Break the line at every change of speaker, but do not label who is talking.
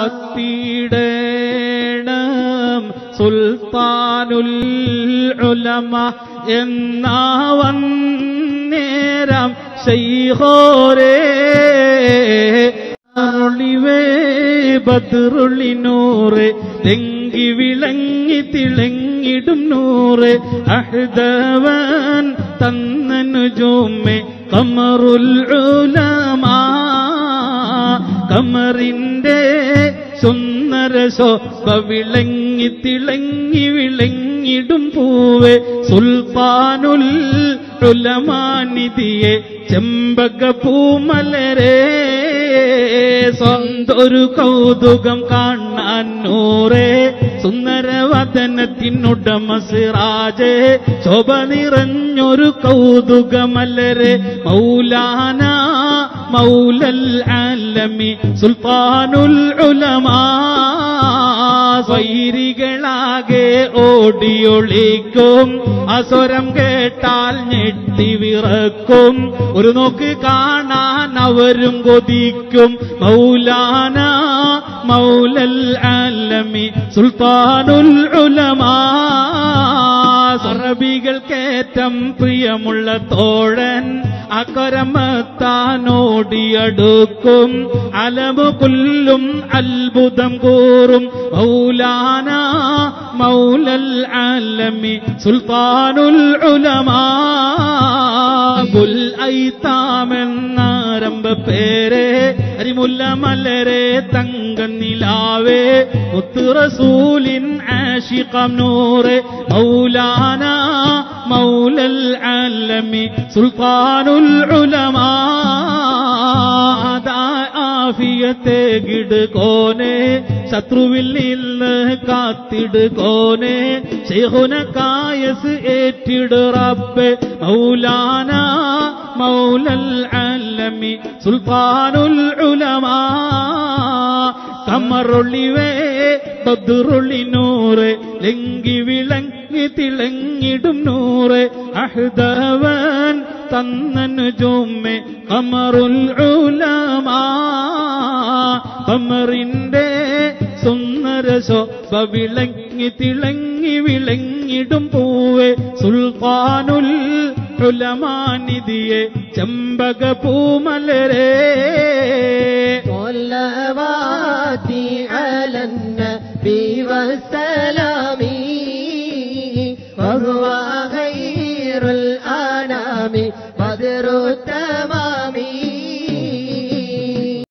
കാത്തിടേണം സുൽത്താനുൽ ഉലമ എന്നാവൻ നേരം ശൈഹോരേ അരുളിവേ ബദ്രുളി നൂറ് തെങ്കി വിളങ്ങി തിളങ്ങിടും നൂറ് അഹ്ദവൻ തന്നനു ജോമെ കമറുൽ ഉലമാ കമറിന്റെ സുന്ദര ശോഭ വിളങ്ങി തിളങ്ങി വിളങ്ങിടും പൂവെ സുൽത്താനുൽ ഉലമാനിധിയെ ചെമ്പക പൂമലരേ സ്വന്തൊരു കൗതുകം കാണാൻ നൂറേ സുന്ദരവദനത്തിനുടമ സിറാജേ ശോഭ നിറഞ്ഞൊരു കൗതുകമലരെ മൗലാന മൗലൽ ആലമി സുൽത്താനുൽ ഉലമാ സ്വൈരികളാകെ ഓടിയൊളിക്കും അസ്വരം കേട്ടാൽ ഞെട്ടി വിറക്കും ഒരു നോക്ക് കാണാൻ അവരും കൊതിക്കും മൗലാന മൗലൽ ആലമി സുൽത്താനുൽ ഉലമാ അറബികൾക്കേറ്റം പ്രിയമുള്ള തോഴൻ അക്കരമത്താനോടിയടുക്കും അലമു കൊല്ലും അത്ഭുതം കൂറും മൗലാന മൗലൽ ആലമി സുൽത്താനുൽ ഉലമാ ബുൽ ഐത്താമെന്നാരംഭ പേരെ അരിമുല്ല മലരെ തങ്കനിലാവേ മുത്തു റസൂലിൻ ആഷിഖം നൂറെ മൗലാന മൗലൽ ആലമി സുൽത്താനുൽ ഉലമാ ആഫിയത്തെ ഗിടുകോനെ ശത്രുവിൽ നിന്ന് കാത്തിടുകോനെ ശേഹുന കായസ് ഏറ്റിട് റബ്ബെ മൗലാന മൗലൽ ആലമി സുൽത്താനുൽ ഉലമാ കമറൊള്ളിവേ ബദ്റുള്ളി നൂറ് ലെങ്കി വിളങ്ങി തിളങ്ങിടും നൂറ് അഹ്ദവൻ തന്നനു ജോമ്മെ കമറുൽ ഉലമാ കമറിന്റെ സുന്ദര ശോഭ വിളങ്ങി തിളങ്ങി വിളങ്ങിടും പൂവെ സുൽത്താനുൽ ഉലമാനിധിയെ ചെമ്പക പൂമലരേ